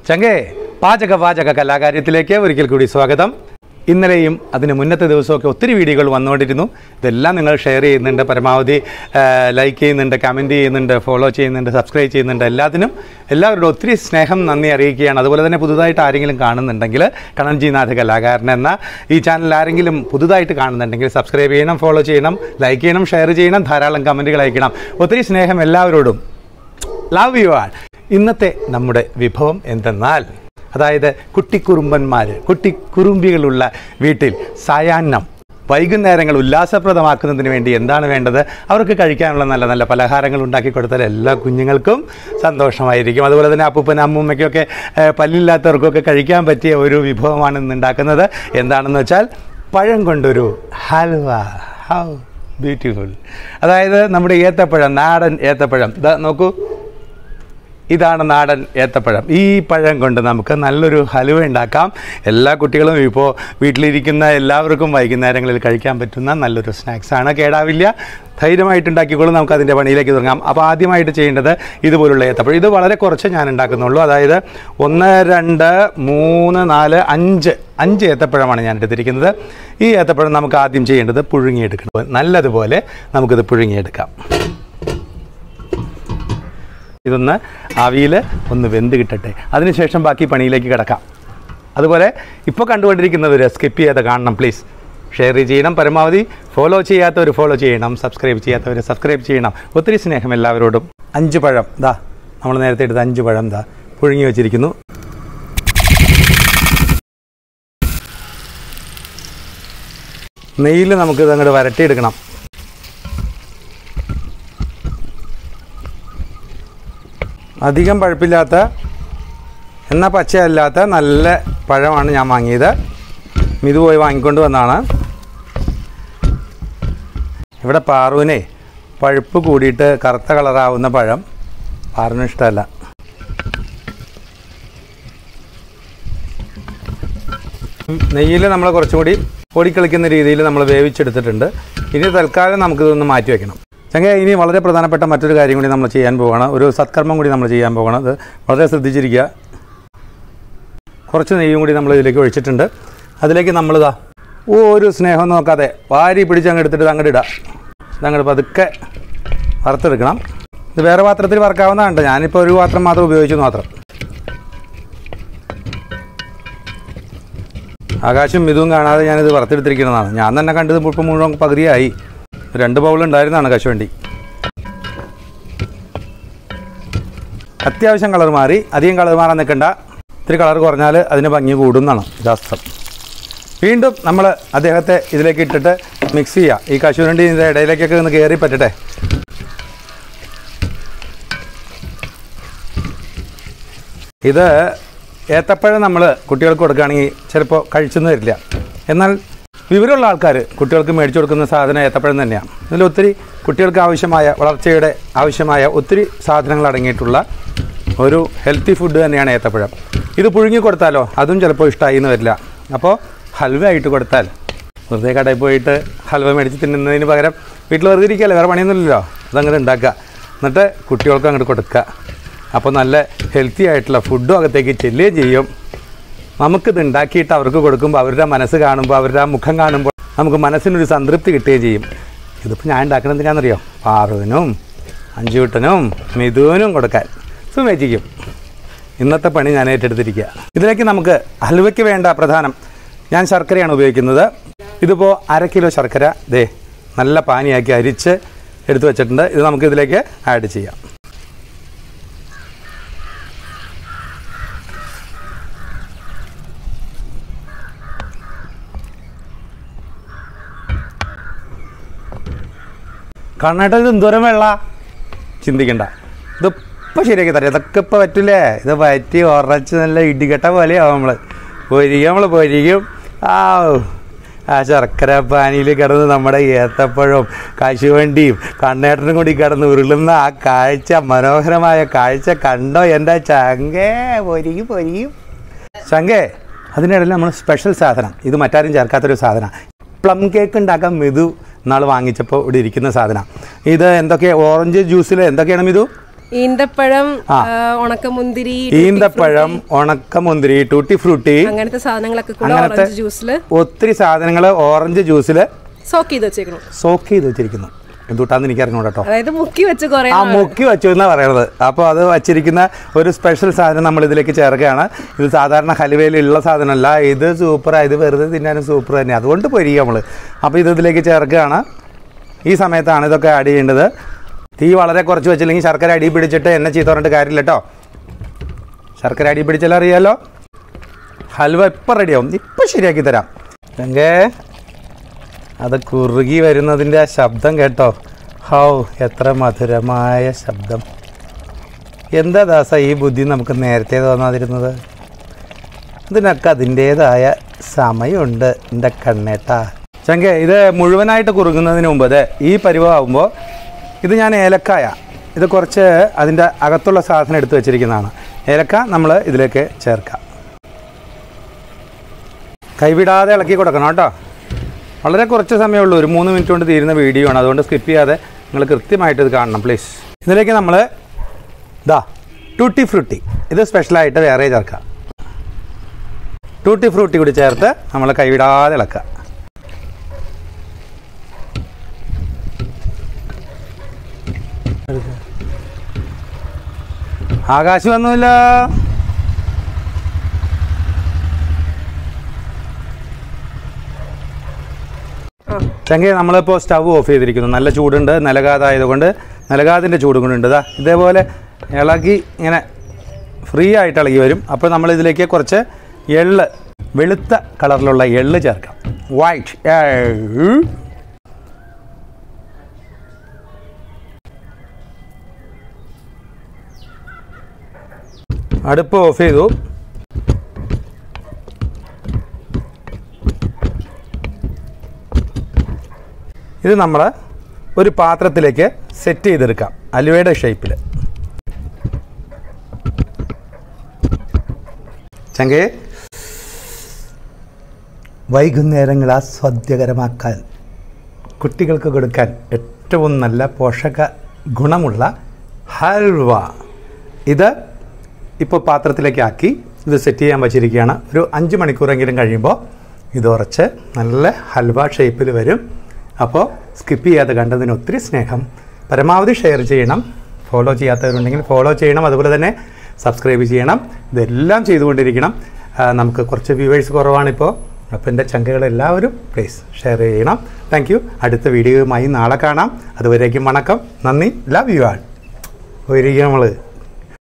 ചങ്കേ പാചക പാചക കലാകാര്യത്തിലേക്ക് ഒരിക്കൽ കൂടി സ്വാഗതം ഇന്നലെയും അതിന് മുന്നത്തെ ദിവസമൊക്കെ ഒത്തിരി വീഡിയോകൾ വന്നുകൊണ്ടിരുന്നു ഇതെല്ലാം നിങ്ങൾ ഷെയർ ചെയ്യുന്നുണ്ട് പരമാവധി ലൈക്ക് ചെയ്യുന്നുണ്ട് കമൻറ്റ് ചെയ്യുന്നുണ്ട് ഫോളോ ചെയ്യുന്നുണ്ട് സബ്സ്ക്രൈബ് ചെയ്യുന്നുണ്ട് എല്ലാത്തിനും എല്ലാവരോടും ഒത്തിരി സ്നേഹം നന്ദി അറിയിക്കുകയാണ് അതുപോലെ തന്നെ പുതുതായിട്ട് ആരെങ്കിലും കാണുന്നുണ്ടെങ്കിൽ കണൻജിനാഥ് കലാകാരൻ എന്ന ഈ ചാനൽ ആരെങ്കിലും പുതുതായിട്ട് കാണുന്നുണ്ടെങ്കിൽ സബ്സ്ക്രൈബ് ചെയ്യണം ഫോളോ ചെയ്യണം ലൈക്ക് ചെയ്യണം ഷെയർ ചെയ്യണം ധാരാളം കമൻറ്റുകൾ അയക്കണം ഒത്തിരി സ്നേഹം എല്ലാവരോടും ലവ് യു ആൾ ഇന്നത്തെ നമ്മുടെ വിഭവം എന്തെന്നാൽ അതായത് കുട്ടിക്കുറുമ്പന്മാർ കുട്ടിക്കുറുമ്പികളുള്ള വീട്ടിൽ സായാഹ്നം വൈകുന്നേരങ്ങൾ ഉല്ലാസപ്രദമാക്കുന്നതിന് വേണ്ടി എന്താണ് വേണ്ടത് അവർക്ക് കഴിക്കാനുള്ള നല്ല നല്ല പലഹാരങ്ങൾ ഉണ്ടാക്കി കൊടുത്താൽ എല്ലാ കുഞ്ഞുങ്ങൾക്കും സന്തോഷമായിരിക്കും അതുപോലെ തന്നെ അപ്പൂപ്പൻ അമ്മൂമ്മയ്ക്കൊക്കെ ഏഹ്, പല്ലില്ലാത്തവർക്കൊക്കെ കഴിക്കാൻ പറ്റിയ ഒരു വിഭവമാണ് ഇന്ന് ഉണ്ടാക്കുന്നത് എന്താണെന്ന് വെച്ചാൽ പഴം കൊണ്ടൊരു ഹൽവ ഹൗ ബ്യൂട്ടിഫുൾ അതായത് നമ്മുടെ ഏത്തപ്പഴം നാടൻ ഏത്തപ്പഴം ഇതാ നോക്കൂ ഇതാണ് നാടൻ ഏത്തപ്പഴം ഈ പഴം കൊണ്ട് നമുക്ക് നല്ലൊരു ഹലുവ ഉണ്ടാക്കാം എല്ലാ കുട്ടികളും ഇപ്പോൾ വീട്ടിലിരിക്കുന്ന എല്ലാവർക്കും വൈകുന്നേരങ്ങളിൽ കഴിക്കാൻ പറ്റുന്ന നല്ലൊരു സ്നാക്സാണ് കേടാവില്ല ധൈര്യമായിട്ട് ഉണ്ടാക്കിക്കോളും നമുക്ക് അതിൻ്റെ പണിയിലേക്ക് തുടങ്ങാം അപ്പോൾ ആദ്യമായിട്ട് ചെയ്യേണ്ടത് ഇതുപോലുള്ള ഏത്തപ്പഴം ഇത് വളരെ കുറച്ച് ഞാൻ ഉണ്ടാക്കുന്നുള്ളൂ അതായത് ഒന്ന് രണ്ട് മൂന്ന് നാല് അഞ്ച് അഞ്ച് ഏത്തപ്പഴമാണ് ഞാൻ എടുത്തിരിക്കുന്നത് ഈ ഏത്തപ്പഴം നമുക്ക് ആദ്യം ചെയ്യേണ്ടത് പുഴുങ്ങിയെടുക്കണം നല്ലതുപോലെ നമുക്കിത് പുഴുങ്ങിയെടുക്കാം ഇതൊന്ന് ആവിയിൽ ഒന്ന് വെന്ത് കിട്ടട്ടെ അതിനുശേഷം ബാക്കി പണിയിലേക്ക് കിടക്കാം അതുപോലെ ഇപ്പോൾ കണ്ടുകൊണ്ടിരിക്കുന്നവർ സ്കിപ്പ് ചെയ്യാതെ കാണണം പ്ലീസ് ഷെയർ ചെയ്യണം പരമാവധി ഫോളോ ചെയ്യാത്തവർ ഫോളോ ചെയ്യണം സബ്സ്ക്രൈബ് ചെയ്യാത്തവർ സബ്സ്ക്രൈബ് ചെയ്യണം ഒത്തിരി സ്നേഹം എല്ലാവരോടും അഞ്ച് പഴം ദാ നമ്മൾ നേരത്തെ എടുത്ത അഞ്ച് പഴം ദാ പുഴുങ്ങി വെച്ചിരിക്കുന്നു നെയ്യിൽ നമുക്കിത് അങ്ങോട്ട് വരട്ടിയെടുക്കണം അധികം പഴുപ്പില്ലാത്ത എന്നാൽ പച്ചയല്ലാത്ത നല്ല പഴമാണ് ഞാൻ വാങ്ങിയത് ഇത് പോയി വാങ്ങിക്കൊണ്ട് വന്നതാണ് ഇവിടെ പാറുവിനെ പഴുപ്പ് കൂടിയിട്ട് കറുത്ത കളറാവുന്ന പഴം പാറിന് ഇഷ്ടമല്ല നെയ്യിൽ നമ്മൾ കുറച്ചും കൂടി ഓടിക്കളിക്കുന്ന രീതിയിൽ നമ്മൾ വേവിച്ചെടുത്തിട്ടുണ്ട് ഇനി തൽക്കാലം നമുക്കിതൊന്ന് മാറ്റി വെക്കണം ചങ്ങ ഇനി വളരെ പ്രധാനപ്പെട്ട മറ്റൊരു കാര്യം കൂടി നമ്മൾ ചെയ്യാൻ പോവുകയാണ് ഒരു സത്കർമ്മം കൂടി നമ്മൾ ചെയ്യാൻ പോവുകയാണ് അത് വളരെ ശ്രദ്ധിച്ചിരിക്കുക കുറച്ച് നെയ്യും കൂടി നമ്മൾ ഇതിലേക്ക് ഒഴിച്ചിട്ടുണ്ട് അതിലേക്ക് നമ്മളിതാ ഒരു സ്നേഹം നോക്കാതെ വാരി പിടിച്ച് അങ്ങ് എടുത്തിട്ട് അങ്ങോട്ട് ഇടാം ഇതങ്ങോട്ട് പതുക്കെ വറുത്തെടുക്കണം ഇത് വേറെ പാത്രത്തിൽ വറക്കാവുന്നതാണ് കേട്ടോ ഞാനിപ്പോൾ ഒരു പാത്രം മാത്രം ഉപയോഗിച്ചു എന്ന് മാത്രം ആകാശം ഇതും കാണാതെ ഞാനിത് വറുത്തെടുത്തിരിക്കുന്നതാണ് ഞാൻ തന്നെ കണ്ടത് ഇപ്പം മുഴുവൻ പകുതിയായി രണ്ട് ബൗൾ ഉണ്ടായിരുന്നതാണ് കശുവണ്ടി അത്യാവശ്യം കളർ മാറി അധികം കളർ മാറാൻ നിൽക്കണ്ട ഇത്തിരി കളർ കുറഞ്ഞാൽ അതിന് ഭംഗി കൂടുന്നതാണ് ശാസ്ത്രം വീണ്ടും നമ്മൾ അദ്ദേഹത്തെ ഇതിലേക്ക് ഇട്ടിട്ട് മിക്സ് ചെയ്യുക ഈ കശുവണ്ടി ഇതിൻ്റെ ഇടയിലേക്കൊക്കെ ഒന്ന് കയറി പറ്റട്ടെ ഇത് ഏത്തപ്പഴം നമ്മൾ കുട്ടികൾക്ക് കൊടുക്കുകയാണെങ്കിൽ ചിലപ്പോൾ കഴിച്ചെന്ന് വരില്ല എന്നാൽ വിവരമുള്ള ആൾക്കാർ കുട്ടികൾക്ക് മേടിച്ചു കൊടുക്കുന്ന സാധനം ഏത്തപ്പഴം തന്നെയാണ് ഇതിൽ ഒത്തിരി കുട്ടികൾക്ക് ആവശ്യമായ വളർച്ചയുടെ ആവശ്യമായ ഒത്തിരി സാധനങ്ങൾ അടങ്ങിയിട്ടുള്ള ഒരു ഹെൽത്തി ഫുഡ് തന്നെയാണ് ഏത്തപ്പഴം ഇത് പുഴുങ്ങി കൊടുത്താലോ അതും ചിലപ്പോൾ ഇഷ്ടമായി എന്ന് വരില്ല അപ്പോൾ ഹൽവ ആയിട്ട് കൊടുത്താൽ വെറുതെ കടയിൽ പോയിട്ട് ഹൽവ മേടിച്ച് തിന്നുന്നതിന് പകരം വീട്ടിൽ വെറുതെ ഇരിക്കുകയല്ലേ വേറെ പണിയൊന്നുമില്ലല്ലോ അതങ്ങനെ ഉണ്ടാക്കുക എന്നിട്ട് കുട്ടികൾക്ക് അങ്ങോട്ട് കൊടുക്കുക അപ്പോൾ നല്ല ഹെൽത്തി ആയിട്ടുള്ള ഫുഡും അകത്തേക്ക് ചെല്ലുകയും ചെയ്യും നമുക്കിത് ഉണ്ടാക്കിയിട്ട് അവർക്ക് കൊടുക്കുമ്പോൾ അവരുടെ മനസ്സ് കാണുമ്പോൾ അവരുടെ ആ മുഖം കാണുമ്പോൾ നമുക്ക് മനസ്സിനൊരു സംതൃപ്തി കിട്ടുകയും ചെയ്യും ഇതിപ്പോൾ ഞാൻ ഉണ്ടാക്കുന്നത് എന്തിനാണെന്നറിയോ പാറുവിനും അഞ്ചുകുട്ടനും മിഥുവിനും കൊടുക്കാൻ സുമേച്ചിക്കും ഇന്നത്തെ പണി ഞാൻ ഏറ്റെടുത്തിരിക്കുക ഇതിലേക്ക് നമുക്ക് ഹൽവയ്ക്ക് വേണ്ട പ്രധാനം ഞാൻ ശർക്കരയാണ് ഉപയോഗിക്കുന്നത് ഇതിപ്പോൾ അര കിലോ ശർക്കര ദേ നല്ല പാനിയാക്കി അരിച്ച് എടുത്തു വെച്ചിട്ടുണ്ട് ഇത് നമുക്ക് ഇതിലേക്ക് ആഡ് ചെയ്യാം കണ്ണേട്ട ഇത് എന്തോരം വെള്ള ചിന്തിക്കണ്ട ഇത് ഇപ്പം ശരിയാക്കി തരാം ഇതൊക്കെ ഇപ്പം പറ്റില്ലേ ഇത് പറ്റി ഉറച്ച് നല്ല ഇടികെട്ട പോലെയാവും നമ്മൾ പൊരിക്കും നമ്മൾ പൊരിക്കും ആ ആ ശർക്കര പാനിയിൽ കിടന്ന് നമ്മുടെ ഏത്തപ്പഴവും കശുവണ്ടിയും കണ്ണേട്ടനും കൂടി കിടന്ന് ഉരുളുന്ന ആ കാഴ്ച മനോഹരമായ കാഴ്ച കണ്ടോ എൻ്റെ ചങ്കേ പൊരിക്കും പൊരിക്കും ചങ്കേ അതിനിടയിൽ നമ്മൾ സ്പെഷ്യൽ സാധനം ഇത് മറ്റാരും ചേർക്കാത്തൊരു സാധനം പ്ലം കേക്ക് ഉണ്ടാക്കാൻ മിതു നാൾ വാങ്ങിച്ചപ്പോൾ ഇവിടെ ഇരിക്കുന്ന സാധനം ഇത് എന്തൊക്കെ ഓറഞ്ച് ജ്യൂസിൽ എന്തൊക്കെയാണ് മിതു ഈന്തപ്പഴം ആ, ഉണക്കമുന്തിരി ഈന്തപ്പഴം ഉണക്കമുന്തിരി ടൂട്ടി ഫ്രൂട്ടി അങ്ങനത്തെ സാധനങ്ങളൊക്കെ കൂടെ അങ്ങനത്തെ- ഓറഞ്ച് ജ്യൂസിൽ ഒത്തിരി സാധനങ്ങൾ ഓറഞ്ച് ജ്യൂസിൽ സോക്ക് ചെയ്ത് വെച്ചേക്കണം സോക്ക് ചെയ്ത് വെച്ചിരിക്കുന്നു എന്തുട്ടാന്ന് എനിക്ക് അറിഞ്ഞൂടാ കേട്ടോ അതായത് മുക്കി വെച്ച് കുറെ ആ മുക്കി വെച്ചു എന്നാണ് പറയണത് അപ്പോൾ അത് വച്ചിരിക്കുന്ന ഒരു സ്പെഷ്യൽ സാധനം നമ്മൾ ഇതിലേക്ക് ചേർക്കുകയാണ് ഇത് സാധാരണ ഹലുവയിലുള്ള സാധനമല്ല ഇത് സൂപ്പറാണ് ഇത് വെറുതെ തിന്നാനും സൂപ്പർ തന്നെ അതുകൊണ്ട് പൊരിക്കുക നമ്മൾ അപ്പോൾ ഇത് ഇതിലേക്ക് ചേർക്കുകയാണ് ഈ സമയത്താണ് ഇതൊക്കെ ആഡ് ചെയ്യേണ്ടത് തീ വളരെ കുറച്ച് വെച്ചില്ലെങ്കിൽ ശർക്കര അടി പിടിച്ചിട്ട് എന്നെ ചീത്ത പറഞ്ഞിട്ട് കാര്യമില്ല കേട്ടോ ശർക്കര അടി പിടിച്ചാൽ അറിയാലോ ഹൽവ ഇപ്പം റെഡിയാവും ഇപ്പം ശരിയാക്കി തരാം എങ്കേ അത് കുറുകി വരുന്നതിൻ്റെ ആ ശബ്ദം കേട്ടോ ഹൗ എത്ര മധുരമായ ശബ്ദം എന്താ ദാസ ഈ ബുദ്ധി നമുക്ക് നേരത്തെ തോന്നാതിരുന്നത് ഇതിനൊക്കെ അതിൻ്റേതായ സമയമുണ്ട് എൻ്റെ കണ്ണേട്ടാ ചങ്കെ ഇത് മുഴുവനായിട്ട് കുറുകുന്നതിന് മുമ്പ് അതെ ഈ പരുവാകുമ്പോൾ ഇത് ഞാൻ ഏലക്കായ ഇത് കുറച്ച് അതിൻ്റെ അകത്തുള്ള സാധനം എടുത്ത് വെച്ചിരിക്കുന്നതാണ് ഏലക്ക നമ്മൾ ഇതിലേക്ക് ചേർക്കാം കൈവിടാതെ ഇളക്കി കൊടുക്കണം കേട്ടോ വളരെ കുറച്ച് സമയമുള്ളൂ ഒരു മൂന്ന് മിനിറ്റ് കൊണ്ട് തീരുന്ന വീഡിയോ ആണ് അതുകൊണ്ട് സ്കിപ്പ് ചെയ്യാതെ നിങ്ങൾ കൃത്യമായിട്ട് ഇത് കാണണം പ്ലീസ് ഇതിലേക്ക് നമ്മൾ ദാ ടൂട്ടി ഫ്രൂട്ടി ഇത് സ്പെഷ്യലായിട്ട് വേറെ ചേർക്കാം ടൂട്ടി ഫ്രൂട്ടി കൂടി ചേർത്ത് നമ്മൾ കൈവിടാതെ ഇളക്കുക ആകാശം ഒന്നുമില്ല ആ ചങ്കെ നമ്മളിപ്പോൾ സ്റ്റവ് ഓഫ് ചെയ്തിരിക്കുന്നു നല്ല ചൂടുണ്ട് നിലകാതായതുകൊണ്ട് നിലകാതിൻ്റെ ചൂട് കൊണ്ടുണ്ട് ഇതാ ഇതേപോലെ ഇളകി ഇങ്ങനെ ഫ്രീ ആയിട്ട് ഇളകി വരും അപ്പോൾ നമ്മൾ ഇതിലേക്ക് കുറച്ച് എള്ള് വെളുത്ത കളറിലുള്ള എള്ള് ചേർക്കാം വൈറ്റ് അടുപ്പ് ഓഫ് ചെയ്തു ഇത് നമ്മൾ ഒരു പാത്രത്തിലേക്ക് സെറ്റ് ചെയ്തെടുക്കാം അലുവയുടെ ഷേപ്പിൽ ചങ്കേ വൈകുന്നേരങ്ങൾ ആസ്വാദ്യകരമാക്കാൻ കുട്ടികൾക്ക് കൊടുക്കാൻ ഏറ്റവും നല്ല പോഷക ഗുണമുള്ള ഹൽവ ഇത് ഇപ്പോൾ പാത്രത്തിലേക്ക് ആക്കി ഇത് സെറ്റ് ചെയ്യാൻ വച്ചിരിക്കുകയാണ് ഒരു അഞ്ച് മണിക്കൂറെങ്കിലും കഴിയുമ്പോൾ ഇത് ഉറച്ച് നല്ല ഹൽവ ഷേപ്പിൽ വരും അപ്പോൾ സ്കിപ്പ് ചെയ്യാതെ കണ്ടതിന് ഒത്തിരി സ്നേഹം പരമാവധി ഷെയർ ചെയ്യണം ഫോളോ ചെയ്യാത്തവരുണ്ടെങ്കിൽ ഫോളോ ചെയ്യണം അതുപോലെ തന്നെ സബ്സ്ക്രൈബ് ചെയ്യണം ഇതെല്ലാം ചെയ്തുകൊണ്ടിരിക്കണം ആ, നമുക്ക് കുറച്ച് വ്യൂവേഴ്സ് കുറവാണിപ്പോൾ അപ്പോൾ എൻ്റെ ചങ്കകളെല്ലാവരും പ്ലീസ് ഷെയർ ചെയ്യണം താങ്ക് യു അടുത്ത വീഡിയോയുമായി നാളെ കാണാം അതുവരേക്കും വണക്കം നന്ദി ലവ് യു ആൾ പോയിരിക്കും നമ്മൾ